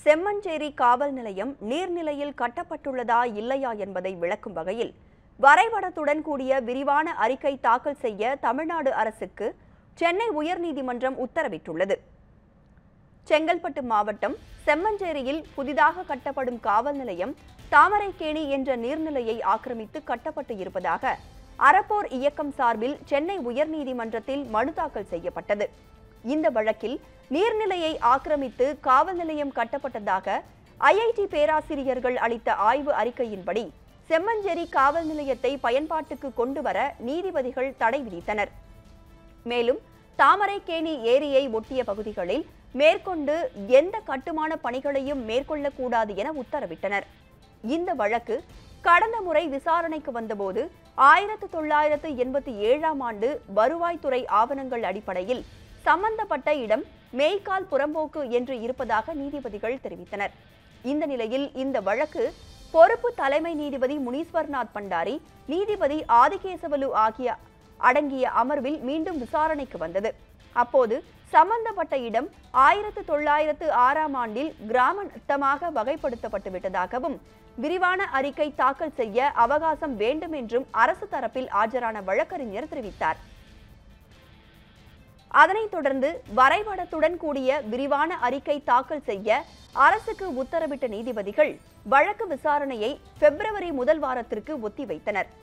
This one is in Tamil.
செம்மஞ்சேரி காவல் நிலையம் நீர்நிலையில் கட்டப்பட்டுள்ளதா இல்லையா என்பதை விளக்கும் வகையில் வரைபடத்துடன் கூடிய விரிவான அறிக்கை தாக்கல் செய்ய தமிழ்நாடு அரசுக்கு சென்னை உயர்நீதிமன்றம் உத்தரவிட்டுள்ளது செங்கல்பட்டு மாவட்டம் செம்மஞ்சேரியில் புதிதாக கட்டப்படும் காவல் நிலையம் தாமரைக்கேணி என்ற நீர்நிலையை ஆக்கிரமித்து கட்டப்பட்டு இருப்பதாக அறப்போர் இயக்கம் சார்பில் சென்னை உயர்நீதிமன்றத்தில் மனு தாக்கல் செய்யப்பட்டது இந்த வழக்கில் நீர்நிலையை ஆக்கிரமித்து காவல் நிலையம் கட்டப்பட்டதாக ஐஐடி பேராசிரியர்கள் அளித்த ஆய்வு அறிக்கையின்படி செம்மஞ்சேரி காவல் நிலையத்தை பயன்பாட்டுக்கு கொண்டு வர நீதிபதிகள் தடை விதித்தனர் மேலும் தாமரைக்கேணி ஏரியை ஒட்டிய பகுதிகளில் மேற்கொண்டு எந்த கட்டுமான பணிகளையும் மேற்கொள்ளக்கூடாது என உத்தரவிட்டனர் இந்த வழக்கு கடந்த முறை விசாரணைக்கு வந்தபோது ஆயிரத்து தொள்ளாயிரத்து எண்பத்தி ஏழாம் ஆண்டு வருவாய்த்துறை ஆவணங்கள் அடிப்படையில் சம்பந்தப்பட்ட இடம் மேய்க்கால் புறம்போக்கு என்று இருப்பதாக நீதிபதிகள் தெரிவித்தனர் இந்த நிலையில் இந்த வழக்கு பொறுப்பு தலைமை நீதிபதி முனீஸ்வர்நாத் பண்டாரி நீதிபதி ஆதிகேசவலு ஆகிய அடங்கிய அமர்வில் மீண்டும் விசாரணைக்கு வந்தது அப்போது சம்பந்தப்பட்ட இடம் ஆயிரத்து தொள்ளாயிரத்து ஆறாம் ஆண்டில் கிராம நத்தமாக வகைப்படுத்தப்பட்டு விட்டதாகவும் விரிவான அறிக்கை தாக்கல் செய்ய அவகாசம் வேண்டும் என்றும் அரசு தரப்பில் ஆஜரான வழக்கறிஞர் தெரிவித்தார் அதனைத் தொடர்ந்து வரைபடத்துடன் கூடிய விரிவான அறிக்கை தாக்கல் செய்ய அரசுக்கு உத்தரவிட்ட நீதிபதிகள் வழக்கு விசாரணையை பிப்ரவரி முதல் வாரத்திற்கு ஒத்திவைத்தனர்